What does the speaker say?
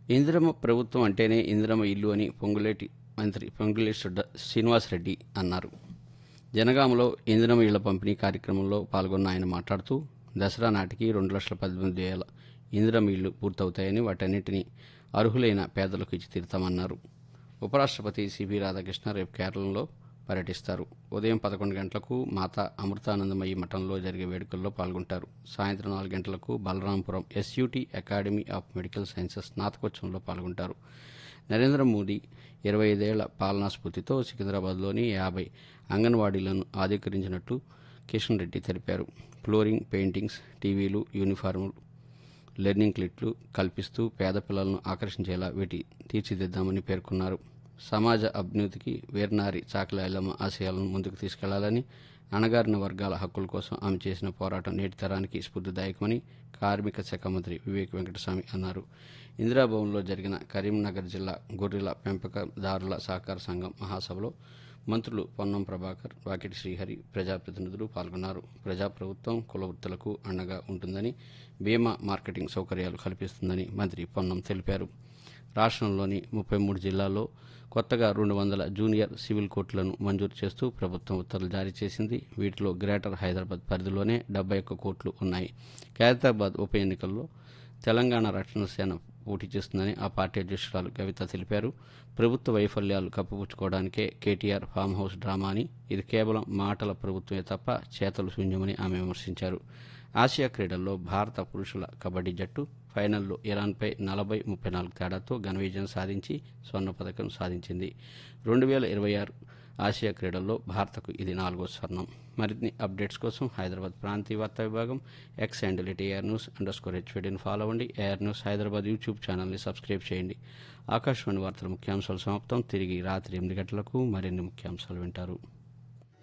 ఇందిరమ్మ ప్రభుత్వం అంటేనే ఇందిరమ్మ ఇల్లు అని పొంగులేటి మంత్రి పొంగులేటి శ్రీధ- శ్రీనివాసరెడ్డి అన్నారు జనగామలో ఇందిరమ్మ ఇళ్ల పంపిణీ కార్యక్రమంలో పాల్గొన్న ఆయన మాట్లాడుతూ దసరా నాటికి రెండు లక్షల పద్దెనిమిది వేల ఇందిరమ్మ ఇళ్లు పూర్తవుతాయని వాటన్నిటిని అర్హులైన పేదలకు ఇచ్చి తీరుతామన్నారు ఉపరాష్ట్రపతి సిపి రాధాకృష్ణ రేపు కేరళలో పర్యటిస్తారు ఉదయం పదకొండు గంటలకు మాతా అమృతానందమయ్యి మఠంలో జరిగే వేడుకల్లో పాల్గొంటారు సాయంత్రం నాలుగు గంటలకు Balarampuram SUT academy of medical sciences స్నాతకోత్సవంలో పాల్గొంటారు నరేంద్ర మోదీ ఇరవై ఐదేళ్ల పాలనా స్ఫూర్తితో సికింద్రాబాద్లోని యాభై అంగన్వాడీలను ఆధీకరించినట్లు కిషన్ రెడ్డి తెలిపారు ఫ్లోరింగ్ పెయింటింగ్స్ టీవీలు యూనిఫార్ములు లెర్నింగ్ కిట్లు కల్పిస్తూ పేద పిల్లలను ఆకర్షించేలా వీటి తీర్చిదిద్దామని పేర్కొన్నారు సమాజ అభ్యున్నతికి వీర్నారి చాకల ఐలమ్మ ఆశయాలను ముందుకు తీసుకెళ్లాలని అణగారిన వర్గాల హక్కుల కోసం ఆమె చేసిన పోరాటం నేటి తరానికి స్ఫూర్తిదాయకమని కార్మిక శాఖ మంత్రి వివేక్ వెంకటస్వామి అన్నారు ఇందిరాభవన్లో జరిగిన కరీంనగర్ జిల్లా గొర్రెల పెంపకదారుల సహకార సంఘం మహాసభలో మంత్రులు పొన్నం ప్రభాకర్ వాకిటి శ్రీహరి ప్రజాప్రతినిధులు పాల్గొన్నారు ప్రజాప్రభుత్వం కుల వృత్తులకు అండగా ఉంటుందని బీమా మార్కెటింగ్ సౌకర్యాలు కల్పిస్తుందని మంత్రి పొన్నం తెలిపారు రాష్ట్రంలోని ముప్పై మూడు జిల్లాల్లో కొత్తగా రెండు వందల జూనియర్ సివిల్ కోర్టులను మంజూరు చేస్తూ ప్రభుత్వం ఉత్తర్వులు జారీ చేసింది వీటిలో గ్రేటర్ హైదరాబాద్ పరిధిలోనే డెబ్బై ఒక్క కోట్లు ఉన్నాయి ఖైరతాబాద్ ఉప ఎన్నికల్లో తెలంగాణ రక్షణ సేన పోటీ చేస్తుందని ఆ పార్టీ అధ్యక్షురాలు కవిత తెలిపారు ప్రభుత్వ వైఫల్యాలు కప్పిపుచ్చుకోవడానికే కేటీఆర్ ఫామ్ హౌస్ డ్రామా అని ఇది కేవలం మాటల ప్రభుత్వమే తప్ప చేతలు శూన్యమని ఆమె విమర్శించారు ఆసియా క్రీడల్లో భారత పురుషుల కబడ్డీ జట్టు ఫైనల్లో ఇరాన్పై నలభై ముప్పై నాలుగు తేడాతో ఘన విజయం సాధించి స్వర్ణ పథకం సాధించింది రెండు వేల ఇరవై ఆరు ఆసియా క్రీడల్లో భారత్కు ఇది నాలుగో స్వర్ణం మరిన్ని అప్డేట్స్ కోసం హైదరాబాద్ ప్రాంతీయ వార్తా విభాగం X handle at AR news underscore హెచ్వీడీని ఫాలో అవ్వండి ఏఆర్ న్యూస్ హైదరాబాద్ యూట్యూబ్ ఛానల్ని సబ్స్క్రైబ్ చేయండి ఆకాశవాణి వార్తల ముఖ్యాంశాలు సమాప్తం తిరిగి రాత్రి ఎనిమిది గంటలకు మరిన్ని ముఖ్యాంశాలు వింటారు